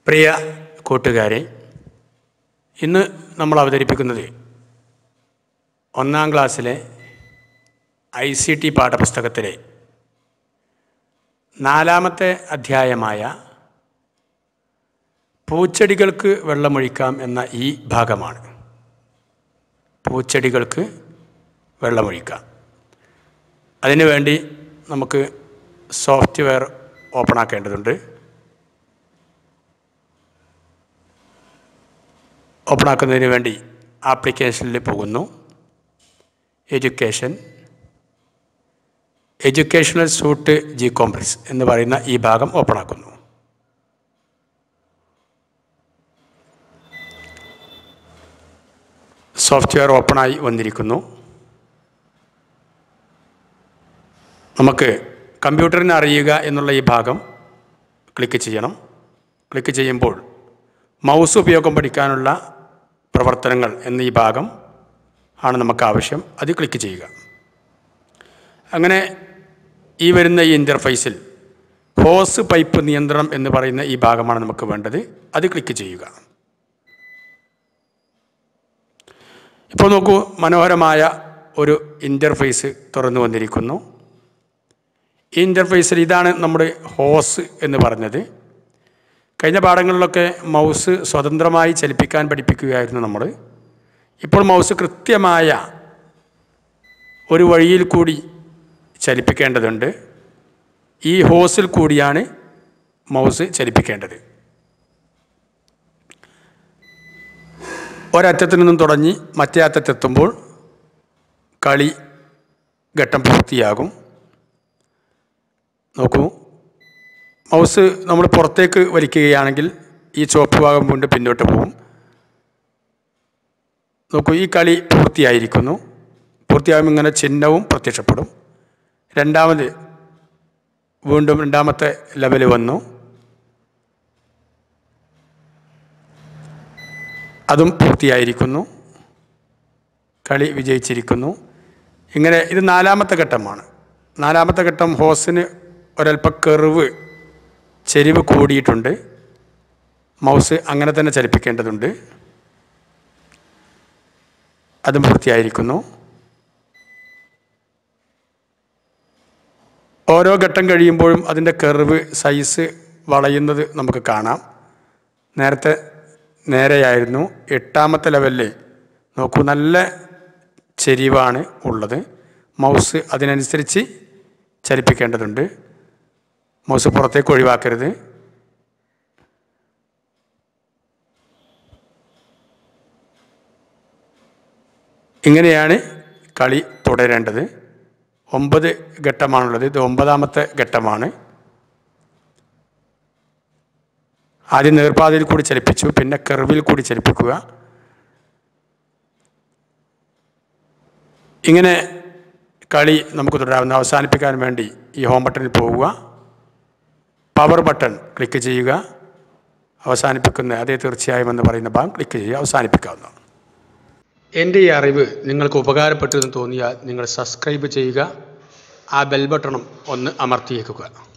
പ്രിയ കൂട്ടുകാരെ ഇന്ന് നമ്മൾ അവതരിപ്പിക്കുന്നത് ഒന്നാം ക്ലാസ്സിലെ ഐ സി ടി പാഠപുസ്തകത്തിലെ നാലാമത്തെ അധ്യായമായ പൂച്ചെടികൾക്ക് വെള്ളമൊഴിക്കാം എന്ന ഈ ഭാഗമാണ് പൂച്ചെടികൾക്ക് വെള്ളമൊഴിക്കാം അതിനുവേണ്ടി നമുക്ക് സോഫ്റ്റ്വെയർ ഓപ്പൺ ആക്കേണ്ടതുണ്ട് ഓപ്പൺ ആക്കുന്നതിന് വേണ്ടി ആപ്ലിക്കേഷനിൽ പോകുന്നു education educational suite GCompris എന്ന് പറയുന്ന ഈ ഭാഗം ഓപ്പൺ ആക്കുന്നു സോഫ്റ്റ്വെയർ ഓപ്പണായി വന്നിരിക്കുന്നു നമുക്ക് കമ്പ്യൂട്ടറിന് അറിയുക എന്നുള്ള ഈ ഭാഗം ക്ലിക്ക് ചെയ്യണം ക്ലിക്ക് ചെയ്യുമ്പോൾ മൗസ് ഉപയോഗം പഠിക്കാനുള്ള പ്രവർത്തനങ്ങൾ എന്ന ഈ ഭാഗം ആണ് നമുക്ക് ആവശ്യം അത് ക്ലിക്ക് ചെയ്യുക അങ്ങനെ ഈ വരുന്ന ഈ ഇൻ്റർഫേസിൽ ഹോസ് പൈപ്പ് നിയന്ത്രണം എന്ന് പറയുന്ന ഈ ഭാഗമാണ് നമുക്ക് വേണ്ടത് അത് ക്ലിക്ക് ചെയ്യുക ഇപ്പോൾ നോക്കൂ മനോഹരമായ ഒരു ഇൻ്റർഫേസ് തുറന്നു വന്നിരിക്കുന്നു ഈ ഇൻ്റർഫേസിൽ ഇതാണ് നമ്മുടെ ഹോസ് എന്ന് പറഞ്ഞത് കഴിഞ്ഞ പാഠങ്ങളിലൊക്കെ മൗസ് സ്വതന്ത്രമായി ചലിപ്പിക്കാൻ പഠിപ്പിക്കുകയായിരുന്നു നമ്മൾ ഇപ്പോൾ മൗസ് കൃത്യമായ ഒരു വഴിയിൽ കൂടി ചലിപ്പിക്കേണ്ടതുണ്ട് ഈ ഹോസിൽ കൂടിയാണ് മൗസ് ചലിപ്പിക്കേണ്ടത് ഒരറ്റത്തു നിന്നും തുടങ്ങി മറ്റേ അറ്റത്തെത്തുമ്പോൾ കളി ഘട്ടം പൂർത്തിയാകും നോക്കൂ മൗസ് നമ്മൾ പുറത്തേക്ക് വലിക്കുകയാണെങ്കിൽ ഈ ചുവപ്പ് ഭാഗം കൊണ്ട് പിന്നോട്ട് പോകും നോക്കൂ ഈ കളി പൂർത്തിയായിരിക്കുന്നു പൂർത്തിയാകുമ്പോൾ ഇങ്ങനെ ചിഹ്നവും പ്രത്യക്ഷപ്പെടും രണ്ടാമത് വീണ്ടും രണ്ടാമത്തെ ലെവൽ വന്നു അതും പൂർത്തിയായിരിക്കുന്നു കളി വിജയിച്ചിരിക്കുന്നു ഇങ്ങനെ ഇത് നാലാമത്തെ ഘട്ടമാണ് നാലാമത്തെ ഘട്ടം ഹോസിന് ഒരല്പ കെറിവ് ചെരിവ് കൂടിയിട്ടുണ്ട് മൗസ് അങ്ങനെ തന്നെ ചലിപ്പിക്കേണ്ടതുണ്ട് അതും പൂർത്തിയായിരിക്കുന്നു ഓരോ ഘട്ടം കഴിയുമ്പോഴും അതിൻ്റെ കെറിവ് സൈസ് വളയുന്നത് നമുക്ക് കാണാം നേരത്തെ നേരെയായിരുന്നു എട്ടാമത്തെ ലെവലിൽ നോക്കൂ നല്ല ചെരിവാണ് ഉള്ളത് മൗസ് അതിനനുസരിച്ച് ചലിപ്പിക്കേണ്ടതുണ്ട് മൗസ് പുറത്തേക്ക് ഒഴിവാക്കരുത് ഇങ്ങനെയാണ് കളി തുടരേണ്ടത് ഒമ്പത് ഘട്ടമാണുള്ളത് ഇത് ഒമ്പതാമത്തെ ഘട്ടമാണ് ആദ്യം നേർപാതയിൽ കൂടി ചലിപ്പിച്ചു പിന്നെ കെർവിൽ കൂടി ചലിപ്പിക്കുക ഇങ്ങനെ കളി നമുക്ക് തുടരാവുന്ന അവസാനിപ്പിക്കാൻ വേണ്ടി ഈ ഹോം ബട്ടണിൽ പോവുക പവർ ബട്ടൺ ക്ലിക്ക് ചെയ്യുക അവസാനിപ്പിക്കുന്ന അതേ തീർച്ചയായും എന്ന് പറയുന്ന ഭാഗം ക്ലിക്ക് ചെയ്യുക അവസാനിപ്പിക്കാവുന്നതാണ് എൻ്റെ ഈ അറിവ് നിങ്ങൾക്ക് ഉപകാരപ്പെട്ടു എന്ന് തോന്നിയാൽ നിങ്ങൾ സബ്സ്ക്രൈബ് ചെയ്യുക ആ ബെൽ ബട്ടണും ഒന്ന് അമർത്തിയേക്കുക